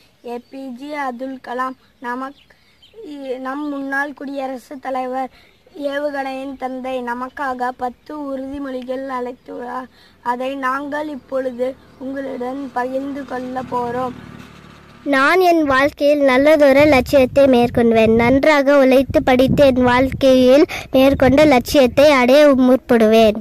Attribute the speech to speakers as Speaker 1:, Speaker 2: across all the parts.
Speaker 1: APJ Abdul Kalam நமக் இ- நம் முன்னாள் குடியரசுத் தலைவர் ஏவுகணையின் தந்தை நமக்காக பத்து உறுதிமொழிகள் அழைத்துள்ளார் அதை நாங்கள் இப்பொழுது உங்களுடன் பகிர்ந்து கொள்ள போகிறோம்
Speaker 2: நான் என் வாழ்க்கையில் நல்லதொரு லட்சியத்தை மேற்கொள்வேன் நன்றாக உழைத்து படித்து என் வாழ்க்கையில் மேற்கொண்ட லட்சியத்தை அடைய முற்படுவேன்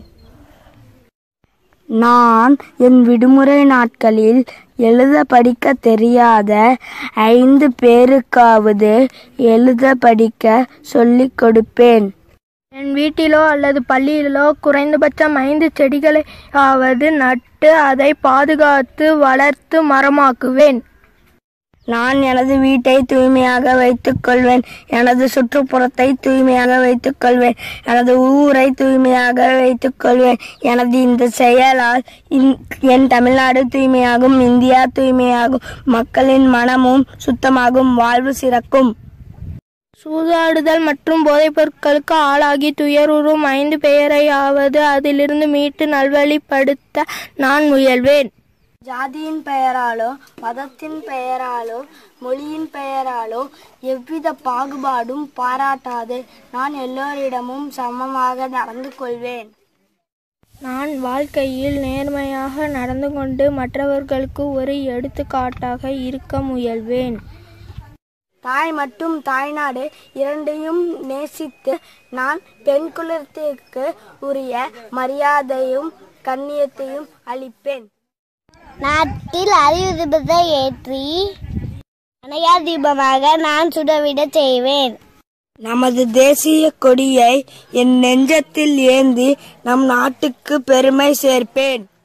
Speaker 1: நான் என் விடுமுறை நாட்களில் எழுத படிக்க தெரியாத ஐந்து பேருக்காவது எழுத படிக்க சொல்லிக் கொடுப்பேன்
Speaker 3: என் வீட்டிலோ அல்லது பள்ளியிலோ குறைந்தபட்சம் ஐந்து செடிகளையாவது நட்டு அதை பாதுகாத்து வளர்த்து மரமாக்குவேன்
Speaker 1: நான் எனது வீட்டை தூய்மையாக வைத்துக் கொள்வேன் எனது சுற்றுப்புறத்தை தூய்மையாக வைத்துக் கொள்வேன் எனது ஊரை தூய்மையாக வைத்துக் கொள்வேன் எனது இந்த செயலால் இந்- என் தமிழ்நாடு தூய்மையாகும் இந்தியா தூய்மையாகும் மக்களின் மனமும் சுத்தமாகும் வாழ்வு சிறக்கும்
Speaker 3: சூதாடுதல் மற்றும் போதைப் பொருட்களுக்கு ஆளாகி துயருறும் ஐந்து பெயரையாவது அதிலிருந்து மீட்டு நல்வழிப்படுத்த நான் முயல்வேன்
Speaker 1: ஜாதியின் பெயராலோ மதத்தின் பெயராலோ மொழியின் பெயராலோ எவ்வித பாகுபாடும் பாராட்டாது நான் எல்லோரிடமும் சமமாக நடந்து கொள்வேன்
Speaker 3: நான் வாழ்க்கையில் நேர்மையாக நடந்து கொண்டு மற்றவர்களுக்கு ஒரு எடுத்துக்காட்டாக இருக்க முயல்வேன்
Speaker 1: தாய் மற்றும் தாய்நாடு இரண்டையும் நேசித்து நான் பெண் குலத்திற்கு உரிய மரியாதையும் கண்ணியத்தையும் அளிப்பேன்
Speaker 2: நாட்டில் அறிவுறுத்தலை ஏற்றி அணையா தீபமாக நான் சுடவிடச் செய்வேன்
Speaker 1: நமது தேசிய கொடியை என் நெஞ்சத்தில் ஏந்தி நம் நாட்டுக்கு பெருமை சேர்ப்பேன்